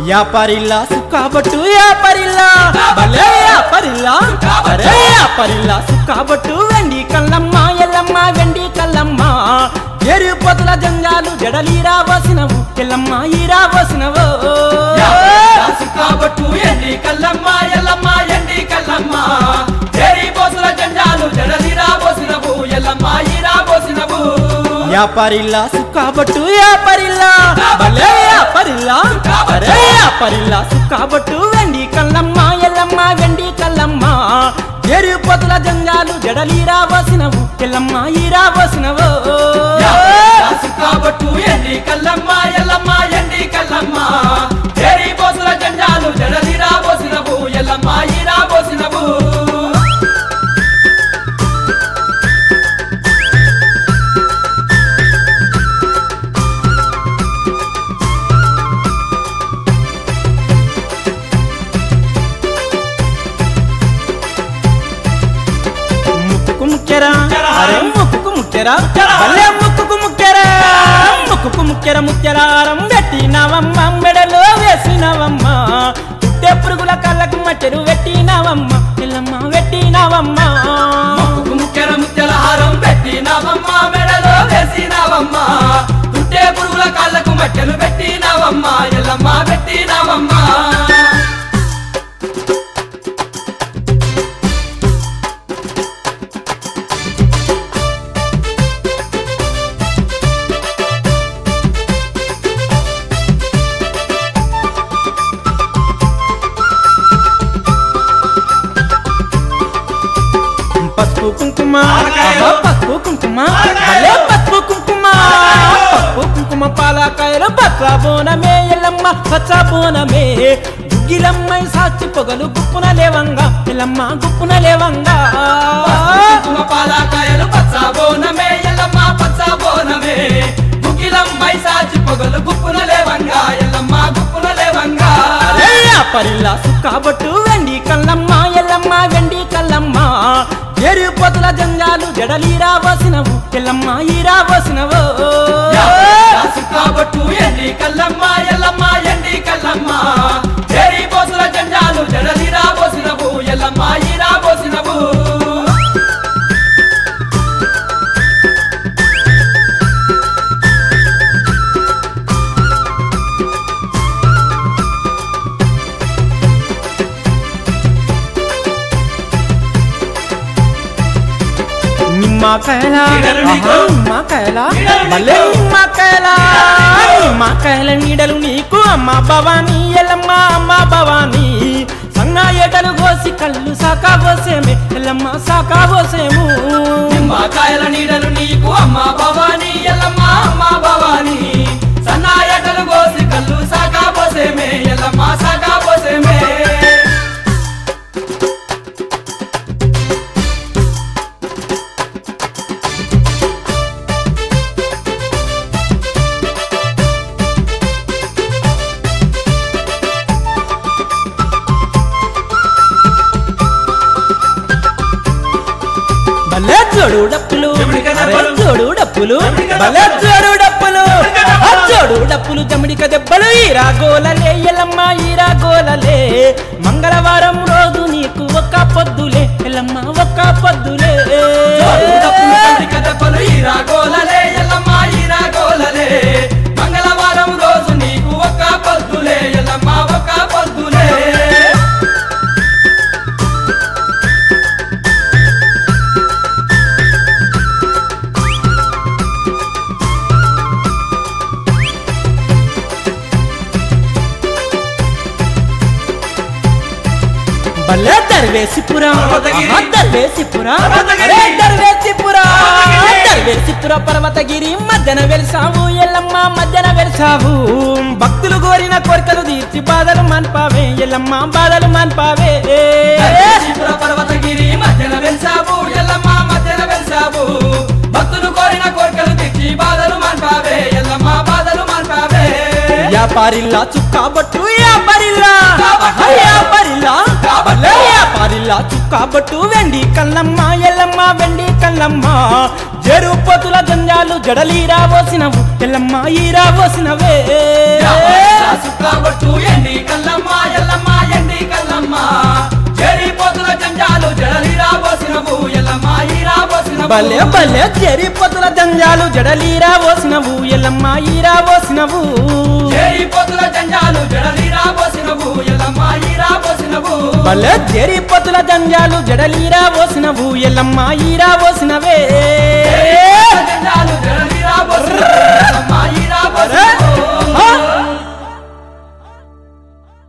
యాపరిల్లా సుక్కాబట్టు యాపరిల్లా భలే యాపరిల్లా అరే యాపరిల్లా సుక్కాబట్టు వెండి కల్లమ్మ ఎల్లమ్మ వెండి కల్లమ్మ ఎరుపతుల జంగాలు జడలీరా వసినవు ఎల్లమ్మ ఈరా వసినవు కాబట్టు ఎండి కల్లమ్మ ఎల్లమ్మ ఎండి కల్లమ్మ చేరి పోసుల జెండాలు జడలిరా పోసినవు ఎల్లమ్మ ఈరా పోసినవు యాపరిల్లా సుక్కాబట్టు యాపరిల్లా భలే యాపరిల్లా అరే యాపరిల్లా సుక్కాబట్టు వెండి కల్లమ్మ ఎల్లమ్మ వెండి కల్లమ్మ ఎరుపతుల జంగాలు జడలీరా వసినవు ఎల్లమ్మ ఈరా వసినవు కాబట్టు ఎండి కల్లమ్మ ఎల్లమ్మ ఎండి కల్లమ్మ చేరి పోసుల జెండాలు జడలిరా పోసినవు ఎల్లమ్మ ఈరా పోసినవు ముక్కుకు ముక్కెరా అరే ముక్కుకు ముక్కెరా ముక్కెరా. భలే ముక్కుకు ముక్కెరా ముక్కుకు ముక్కెర ముక్కెరారం పెట్టినవమ్మ మెడలో వేసినవమ్మ పుట్టే పురుగుల కళ్ళకు మట్టెరు పెట్టినవమ్మ పిల్లమ్మ పెట్టినవమ్మ ముక్కుకు ముక్కెర ముత్యాల హారం పెట్టినావమ్మ మెడలో వేసినావమ్మ తుట్టే పురుగుల కాళ్ళకు మట్టెలు పెట్టినావమ్మ ఎల్లమ్మ పెట్టినావమ్మ పసుపు కుంకుమ పాలకాయలు. ఆహా, పసుపు కుంకుమ పాలకాయలు. భలే పసుపు కుంకుమ పసుపు కుంకుమ పాలకాయలు పచ్చ బోనమే ఎల్లమ్మ పచ్చ బోనమే గుగ్గిలమ్మై సాచి పొగలు గుప్పున లేవంగా ఎల్లమ్మ గుప్పున లేవంగా కుంకుమ పాలకాయలు పచ్చ బోనమే ఎల్లమ్మ పచ్చ బోనమే ముగిలం మైసాచి పొగలు గుప్పున లేవంగా ఎల్లమ్మ గుప్పున లేవంగా అరే పరిల్లా సుక్కాబట్టు వెండి కల్లమ్మ ఎల్లమ్మ వెండి కల్లమ్మ ఎరుపతుల జంగాలు జడలీరా వసినవు ఎల్లమ్మ ఈరా వసినవు కాబట్టు ఎండి కల్లమ్మ ఎల్లమ్మ ఎండి కల్లమ్మ చేరి పోసుల జెండాలు జడలిరా పోసినవు ఎల్లమ్మ ఈరా పోసినవు నిమ్మకాయల నీడలు నీకు. ఆహా, నిమ్మకాయల నీడలు మళ్ళీ నీకు. నిమ్మకాయల నిమ్మకాయల నీడలు నీకు అమ్మ భవానీ ఎల్లమ్మ అమ్మ భవానీ సన్నా ఎటలు కోసి కళ్ళు సాకా పోసేమే ఎల్లమ్మ సాకా పోసేము నిమ్మకాయల నీడలు నీకు అమ్మ భవానీ ఎల్లమ్మ అమ్మ భవానీ సన్నాయటలు కోసి కళ్ళు సాగా పోసేమే ఎల్లమ్మ సాగా పోసేమే భలే జోడు డప్పులు జమిడిక అరే దెబ్బలు. జోడు డప్పులు జమిడిక భలే దెబ్బలు. జోడు డప్పులు జమిడిక దెబ్బలు. ఆ జోడు డప్పులు జమిడిక దెబ్బలు ఈరా గోలలే ఎల్లమ్మ ఈరా గోలలే మంగళవారం రోజు నీకు ఒక్క పొద్దులే ఎల్లమ్మ ఒక్క పొద్దులే డప్పులు కడిక దెబ్బలు ఈ రాగోలలే ఎల్లమ్మ ఈ రాగోలలే మంగళవారం రోజు నీకు ఒక్క పొద్దులే ఎల్లమ్మ ఒక్క పొద్దులే భలే దర్వేసిపురం పర్వతగిరి. ఆహా, దర్వేసిపురం పర్వతగిరి. అరే దర్వేసిపురం పర్వతగిరి. దర్వేసిపుర పర్వతగిరి మధ్యన వెలిసావు ఎల్లమ్మ మధ్యన వెలిసావు భక్తులు కోరిన కోరికలు తీర్చి బాధలు మన్పావే ఎల్లమ్మ బాధలు మన్పావే త్రిపుర పర్వతగిరి మధ్యన వెలిసావు ఎల్లమ్మ మధ్యన వెలిసావు భక్తులు కోరిన కోరికలు తెచ్చి బాధలు మాన్పావే ఎల్లమ్మ బాధలు మాన్పావే యాపారిల్లా చుక్కా బట్టు యాపారిల్లా ఆహా, యాపారిల్లా భలే యాపారిల్లా పాల చుక్క బొట్టు వెండి కల్లమ్మ ఎల్లమ్మ వెండి కల్లమ్మ జరు పొతుల జంజాలు జడలీరా పోసినవు ఎల్లమ్మ ఈరా పోసినవే సుక్కబొట్టు ఎండి కల్లమ్మ ఎల్లమ్మ ఎండి కల్లమ్మ చెరి పోతుల జంజాలు జడలిరా పోసినవు ఎల్లమ్మ ఈరా పోసినవు భలే భలే జరి పొతుల జంజాలు జడలీరా పోసినవు ఎల్లమ్మ ఈరా పోసినవు చెరి పోతుల జంజాలు జడలిరా పోసినవు ఎల్లమ్మ ఈరా పోసినవు భలే జరి పొతుల జంజాలు జడలీరా పోసినవు ఎల్లమ్మ ఈరా పోసినవే జంజాలు జడలిరా పోసినవు ఎల్లమ్మ ఈరా పోసినవు